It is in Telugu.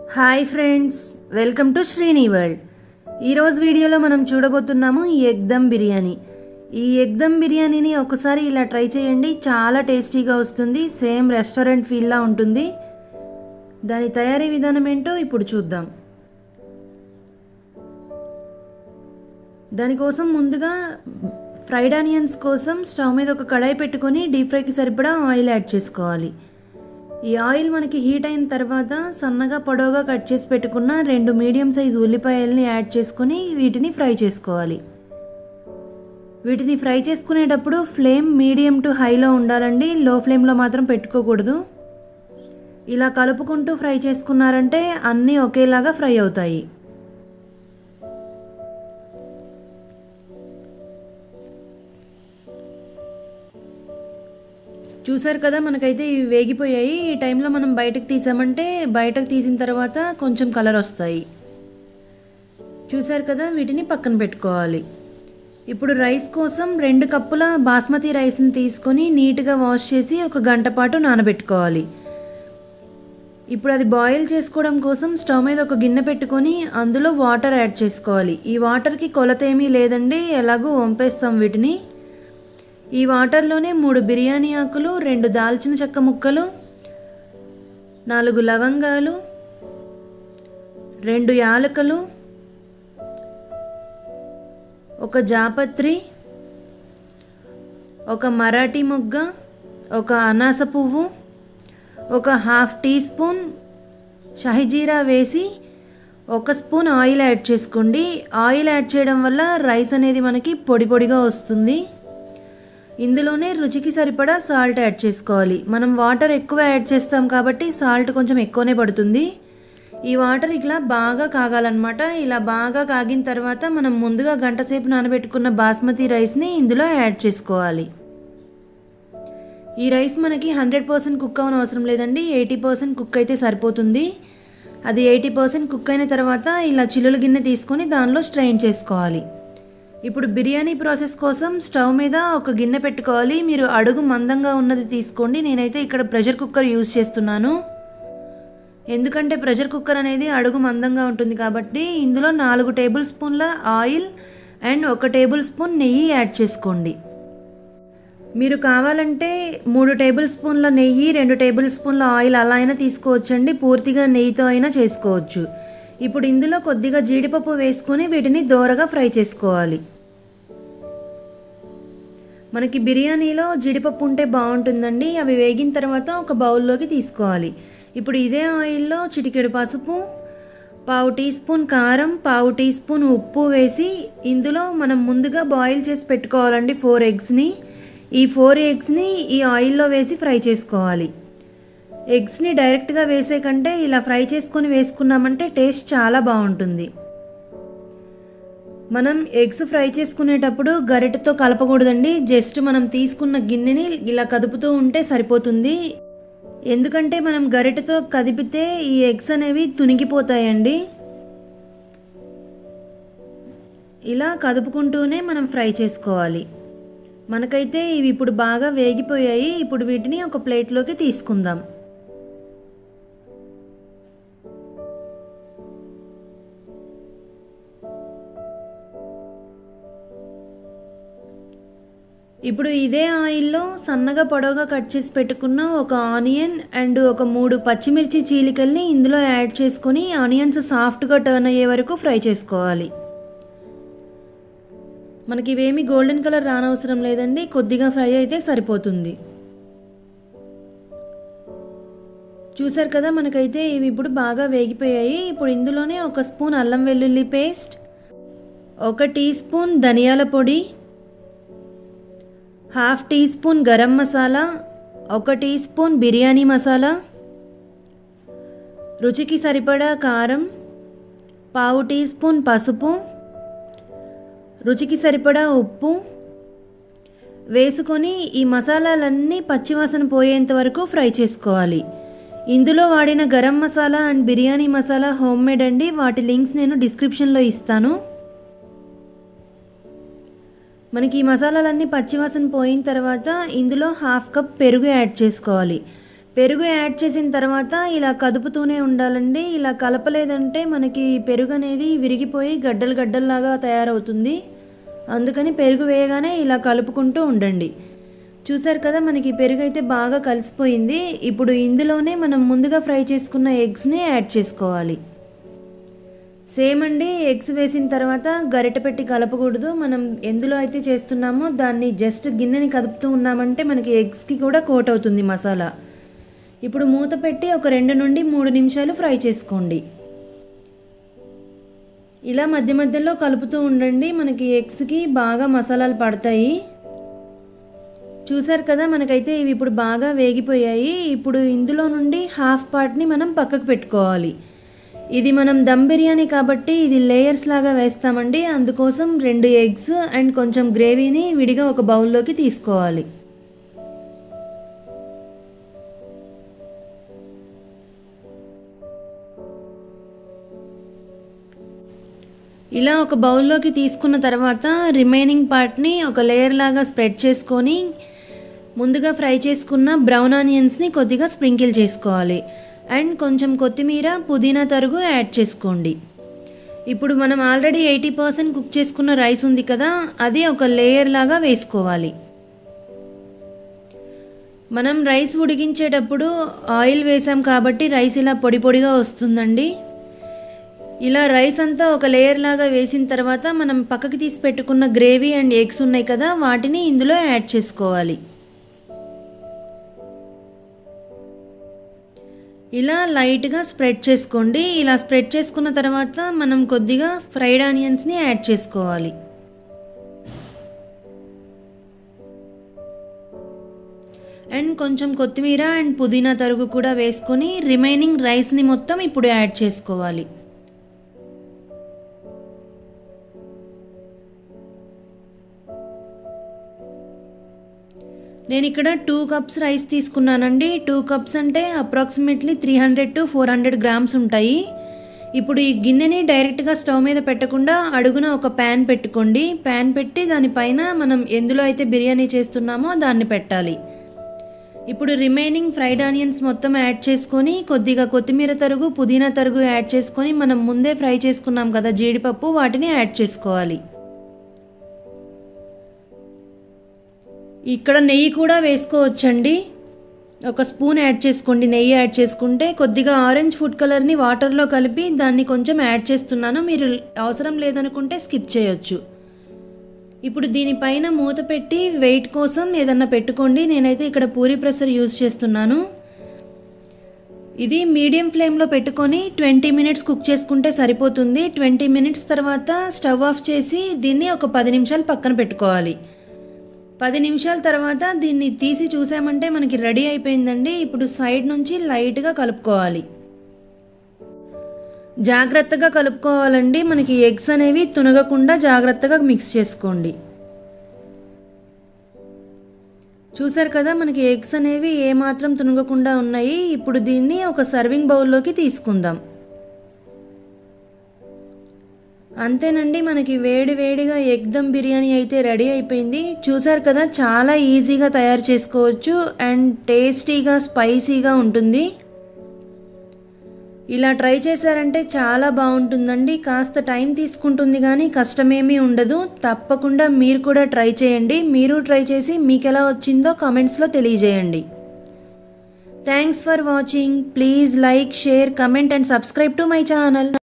hi friends welcome to Srini world ఈరోజు వీడియోలో మనం చూడబోతున్నాము ఈ ఎగ్ దమ్ బిర్యానీ ఈ ఎగ్ దమ్ బిర్యానీని ఒకసారి ఇలా ట్రై చేయండి చాలా టేస్టీగా వస్తుంది సేమ్ రెస్టారెంట్ ఫీల్లా ఉంటుంది దాని తయారీ విధానం ఏంటో ఇప్పుడు చూద్దాం దానికోసం ముందుగా ఫ్రైడ్ ఆనియన్స్ కోసం స్టవ్ మీద ఒక కడాయి పెట్టుకొని డీప్ ఫ్రైకి సరిపడా ఆయిల్ యాడ్ చేసుకోవాలి ఈ ఆయిల్ మనకి హీట్ అయిన తర్వాత సన్నగా పొడవుగా కట్ చేసి పెట్టుకున్న రెండు మీడియం సైజ్ ఉల్లిపాయల్ని యాడ్ చేసుకొని వీటిని ఫ్రై చేసుకోవాలి వీటిని ఫ్రై చేసుకునేటప్పుడు ఫ్లేమ్ మీడియం టు హైలో ఉండాలండి లో ఫ్లేమ్లో మాత్రం పెట్టుకోకూడదు ఇలా కలుపుకుంటూ ఫ్రై చేసుకున్నారంటే అన్నీ ఒకేలాగా ఫ్రై అవుతాయి చూసారు కదా మనకైతే ఇవి వేగిపోయాయి ఈ టైంలో మనం బయటకు తీసామంటే బయటకు తీసిన తర్వాత కొంచెం కలర్ వస్తాయి చూసారు కదా వీటిని పక్కన పెట్టుకోవాలి ఇప్పుడు రైస్ కోసం రెండు కప్పుల బాస్మతి రైస్ని తీసుకొని నీట్గా వాష్ చేసి ఒక గంట పాటు నానబెట్టుకోవాలి ఇప్పుడు అది బాయిల్ చేసుకోవడం కోసం స్టవ్ మీద ఒక గిన్నె పెట్టుకొని అందులో వాటర్ యాడ్ చేసుకోవాలి ఈ వాటర్కి కొలత ఏమీ లేదండి ఎలాగో వంపేస్తాం వీటిని ఈ వాటర్లోనే మూడు బిర్యానీ ఆకులు రెండు దాల్చిన చెక్క ముక్కలు నాలుగు లవంగాలు రెండు యాలకలు ఒక జాపత్రి ఒక మరాఠీ మొగ్గ ఒక అనాస పువ్వు ఒక హాఫ్ టీ స్పూన్ షహిజీరా వేసి ఒక స్పూన్ ఆయిల్ యాడ్ చేసుకోండి ఆయిల్ యాడ్ చేయడం వల్ల రైస్ అనేది మనకి పొడి పొడిగా వస్తుంది ఇందులోనే రుచికి సరిపడా సాల్ట్ యాడ్ చేసుకోవాలి మనం వాటర్ ఎక్కువ యాడ్ చేస్తాం కాబట్టి సాల్ట్ కొంచెం ఎక్కువనే పడుతుంది ఈ వాటర్ ఇలా బాగా కాగాలన్నమాట ఇలా బాగా కాగిన తర్వాత మనం ముందుగా గంట సేపు నానబెట్టుకున్న బాస్మతి రైస్ని ఇందులో యాడ్ చేసుకోవాలి ఈ రైస్ మనకి హండ్రెడ్ పర్సెంట్ కుక్ అవ్వని అవసరం లేదండి ఎయిటీ పర్సెంట్ కుక్ అయితే సరిపోతుంది అది ఎయిటీ పర్సెంట్ కుక్ అయిన తర్వాత ఇలా చిల్లుల గిన్నె తీసుకొని దానిలో స్ట్రెయిన్ చేసుకోవాలి ఇప్పుడు బిర్యానీ ప్రాసెస్ కోసం స్టవ్ మీద ఒక గిన్నె పెట్టుకోవాలి మీరు అడుగు మందంగా ఉన్నది తీసుకోండి నేనైతే ఇక్కడ ప్రెషర్ కుక్కర్ యూజ్ చేస్తున్నాను ఎందుకంటే ప్రెషర్ కుక్కర్ అనేది అడుగు మందంగా ఉంటుంది కాబట్టి ఇందులో నాలుగు టేబుల్ స్పూన్ల ఆయిల్ అండ్ ఒక టేబుల్ స్పూన్ నెయ్యి యాడ్ చేసుకోండి మీరు కావాలంటే మూడు టేబుల్ స్పూన్ల నెయ్యి రెండు టేబుల్ స్పూన్ల ఆయిల్ అలా అయినా తీసుకోవచ్చండి పూర్తిగా నెయ్యితో అయినా చేసుకోవచ్చు ఇప్పుడు ఇందులో కొద్దిగా జీడిపప్పు వేసుకొని వీటిని దోరగా ఫ్రై చేసుకోవాలి మనకి బిర్యానీలో జీడిపప్పు ఉంటే బాగుంటుందండి అవి వేగిన తర్వాత ఒక బౌల్లోకి తీసుకోవాలి ఇప్పుడు ఇదే ఆయిల్లో చిటికెడు పసుపు పావు టీ స్పూన్ కారం పావు టీ స్పూన్ ఉప్పు వేసి ఇందులో మనం ముందుగా బాయిల్ చేసి పెట్టుకోవాలండి ఫోర్ ఎగ్స్ని ఈ ఫోర్ ఎగ్స్ని ఈ ఆయిల్లో వేసి ఫ్రై చేసుకోవాలి ఎగ్స్ని డైరెక్ట్గా వేసే కంటే ఇలా ఫ్రై చేసుకొని వేసుకున్నామంటే టేస్ట్ చాలా బాగుంటుంది మనం ఎగ్స్ ఫ్రై చేసుకునేటప్పుడు గరిటెతో కలపకూడదండి జస్ట్ మనం తీసుకున్న గిన్నెని ఇలా కదుపుతూ ఉంటే సరిపోతుంది ఎందుకంటే మనం గరిటెతో కదిపితే ఈ ఎగ్స్ అనేవి తునిగిపోతాయండి ఇలా కదుపుకుంటూనే మనం ఫ్రై చేసుకోవాలి మనకైతే ఇవి ఇప్పుడు బాగా వేగిపోయాయి ఇప్పుడు వీటిని ఒక ప్లేట్లోకి తీసుకుందాం ఇప్పుడు ఇదే ఆయిల్లో సన్నగా పొడవుగా కట్ చేసి పెట్టుకున్న ఒక ఆనియన్ అండ్ ఒక మూడు పచ్చిమిర్చి చీలికల్ని ఇందులో యాడ్ చేసుకొని ఆనియన్స్ సాఫ్ట్గా టర్న్ అయ్యే వరకు ఫ్రై చేసుకోవాలి మనకి ఇవేమి గోల్డెన్ కలర్ రానవసరం లేదండి కొద్దిగా ఫ్రై అయితే సరిపోతుంది చూసారు కదా మనకైతే ఇవి ఇప్పుడు బాగా వేగిపోయాయి ఇప్పుడు ఇందులోనే ఒక స్పూన్ అల్లం వెల్లుల్లి పేస్ట్ ఒక టీ స్పూన్ ధనియాల పొడి half teaspoon garam masala ఒక టీ స్పూన్ బిర్యానీ మసాలా రుచికి సరిపడా కారం పావు టీ స్పూన్ పసుపు రుచికి సరిపడా ఉప్పు వేసుకొని ఈ మసాలాలన్నీ పచ్చివాసన పోయేంత వరకు ఫ్రై చేసుకోవాలి ఇందులో వాడిన garam masala and biryani masala homemade అండి వాటి లింక్స్ నేను డిస్క్రిప్షన్లో ఇస్తాను మనకి ఈ మసాలాలన్నీ పచ్చివాసన పోయిన తర్వాత ఇందులో హాఫ్ కప్ పెరుగు యాడ్ చేసుకోవాలి పెరుగు యాడ్ చేసిన తర్వాత ఇలా కదుపుతూనే ఉండాలండి ఇలా కలపలేదంటే మనకి పెరుగు అనేది విరిగిపోయి గడ్డలు గడ్డల్లాగా తయారవుతుంది అందుకని పెరుగు వేయగానే ఇలా కలుపుకుంటూ ఉండండి చూసారు కదా మనకి పెరుగు అయితే బాగా కలిసిపోయింది ఇప్పుడు ఇందులోనే మనం ముందుగా ఫ్రై చేసుకున్న ఎగ్స్ని యాడ్ చేసుకోవాలి సేమ్ అండి ఎగ్స్ వేసిన తర్వాత గరిటె పెట్టి కలపకూడదు మనం ఎందులో అయితే చేస్తున్నామో దాన్ని జస్ట్ గిన్నెని కదుపుతూ ఉన్నామంటే మనకి ఎగ్స్కి కూడా కోట్ అవుతుంది మసాలా ఇప్పుడు మూత పెట్టి ఒక రెండు నుండి మూడు నిమిషాలు ఫ్రై చేసుకోండి ఇలా మధ్య మధ్యలో కలుపుతూ ఉండండి మనకి ఎగ్స్కి బాగా మసాలాలు పడతాయి చూసారు కదా మనకైతే ఇవి ఇప్పుడు బాగా వేగిపోయాయి ఇప్పుడు ఇందులో నుండి హాఫ్ పార్ట్ని మనం పక్కకు పెట్టుకోవాలి ఇది మనం దమ్ బిర్యానీ కాబట్టి ఇది లేయర్స్ లాగా వేస్తామండి అందుకోసం రెండు ఎగ్స్ అండ్ కొంచెం గ్రేవీని విడిగా ఒక బౌల్లోకి తీసుకోవాలి ఇలా ఒక బౌల్లోకి తీసుకున్న తర్వాత రిమైనింగ్ పార్ట్ని ఒక లేయర్ లాగా స్ప్రెడ్ చేసుకొని ముందుగా ఫ్రై చేసుకున్న బ్రౌన్ ఆనియన్స్ని కొద్దిగా స్ప్రింకిల్ చేసుకోవాలి అండ్ కొంచెం కొత్తిమీర పుదీనా తరుగు యాడ్ చేసుకోండి ఇప్పుడు మనం ఆల్రెడీ ఎయిటీ పర్సెంట్ కుక్ చేసుకున్న రైస్ ఉంది కదా అది ఒక లేయర్ లాగా వేసుకోవాలి మనం రైస్ ఉడికించేటప్పుడు ఆయిల్ వేసాం కాబట్టి రైస్ ఇలా పొడి పొడిగా వస్తుందండి ఇలా రైస్ అంతా ఒక లేయర్ లాగా వేసిన తర్వాత మనం పక్కకి తీసి పెట్టుకున్న గ్రేవీ అండ్ ఎగ్స్ ఉన్నాయి కదా వాటిని ఇందులో యాడ్ చేసుకోవాలి ఇలా లైట్గా స్ప్రెడ్ చేసుకోండి ఇలా స్ప్రెడ్ చేసుకున్న తర్వాత మనం కొద్దిగా ఫ్రైడ్ ఆనియన్స్ని యాడ్ చేసుకోవాలి అండ్ కొంచెం కొత్తిమీర అండ్ పుదీనా తరుగు కూడా వేసుకొని రిమైనింగ్ రైస్ని మొత్తం ఇప్పుడు యాడ్ చేసుకోవాలి నేను ఇక్కడ టూ కప్స్ రైస్ తీసుకున్నానండి టూ కప్స్ అంటే approximately three hundred to four hundred grams ఉంటాయి ఇప్పుడు ఈ గిన్నెని డైరెక్ట్గా స్టవ్ మీద పెట్టకుండా అడుగున ఒక ప్యాన్ పెట్టుకోండి ప్యాన్ పెట్టి దానిపైన మనం ఎందులో అయితే బిర్యానీ చేస్తున్నామో దాన్ని పెట్టాలి ఇప్పుడు రిమైనింగ్ ఫ్రైడ్ ఆనియన్స్ మొత్తం యాడ్ చేసుకొని కొద్దిగా కొత్తిమీర తరుగు పుదీనా తరుగు యాడ్ చేసుకొని మనం ముందే ఫ్రై చేసుకున్నాం కదా జీడిపప్పు వాటిని యాడ్ చేసుకోవాలి ఇక్కడ నెయ్యి కూడా వేసుకోవచ్చండి ఒక స్పూన్ యాడ్ చేసుకోండి నెయ్యి యాడ్ చేసుకుంటే కొద్దిగా ఆరెంజ్ ఫుడ్ కలర్ని వాటర్లో కలిపి దాన్ని కొంచెం యాడ్ చేస్తున్నాను మీరు అవసరం లేదనుకుంటే స్కిప్ చేయొచ్చు ఇప్పుడు దీనిపైన మూత పెట్టి వెయిట్ కోసం ఏదన్నా పెట్టుకోండి నేనైతే ఇక్కడ పూరి ప్రెషర్ యూజ్ చేస్తున్నాను ఇది మీడియం ఫ్లేమ్లో పెట్టుకొని ట్వంటీ మినిట్స్ కుక్ చేసుకుంటే సరిపోతుంది ట్వంటీ మినిట్స్ తర్వాత స్టవ్ ఆఫ్ చేసి దీన్ని ఒక పది నిమిషాలు పక్కన పెట్టుకోవాలి పది నిమిషాల తర్వాత దీన్ని తీసి చూసామంటే మనకి రెడీ అయిపోయిందండి ఇప్పుడు సైడ్ నుంచి లైట్గా కలుపుకోవాలి జాగ్రత్తగా కలుపుకోవాలండి మనకి ఎగ్స్ అనేవి తునగకుండా జాగ్రత్తగా మిక్స్ చేసుకోండి చూసారు కదా మనకి ఎగ్స్ అనేవి ఏమాత్రం తునగకుండా ఉన్నాయి ఇప్పుడు దీన్ని ఒక సర్వింగ్ బౌల్లోకి తీసుకుందాం అంతేనండి మనకి వేడి వేడిగా ఎగ్ దమ్ బిర్యానీ అయితే రెడీ అయిపోయింది చూసారు కదా చాలా ఈజీగా తయారు చేసుకోవచ్చు అండ్ టేస్టీగా స్పైసీగా ఉంటుంది ఇలా ట్రై చేశారంటే చాలా బాగుంటుందండి కాస్త టైం తీసుకుంటుంది కానీ కష్టమేమీ ఉండదు తప్పకుండా మీరు కూడా ట్రై చేయండి మీరు ట్రై చేసి మీకు ఎలా వచ్చిందో కామెంట్స్లో తెలియజేయండి thanks for watching please like share comment and subscribe to my channel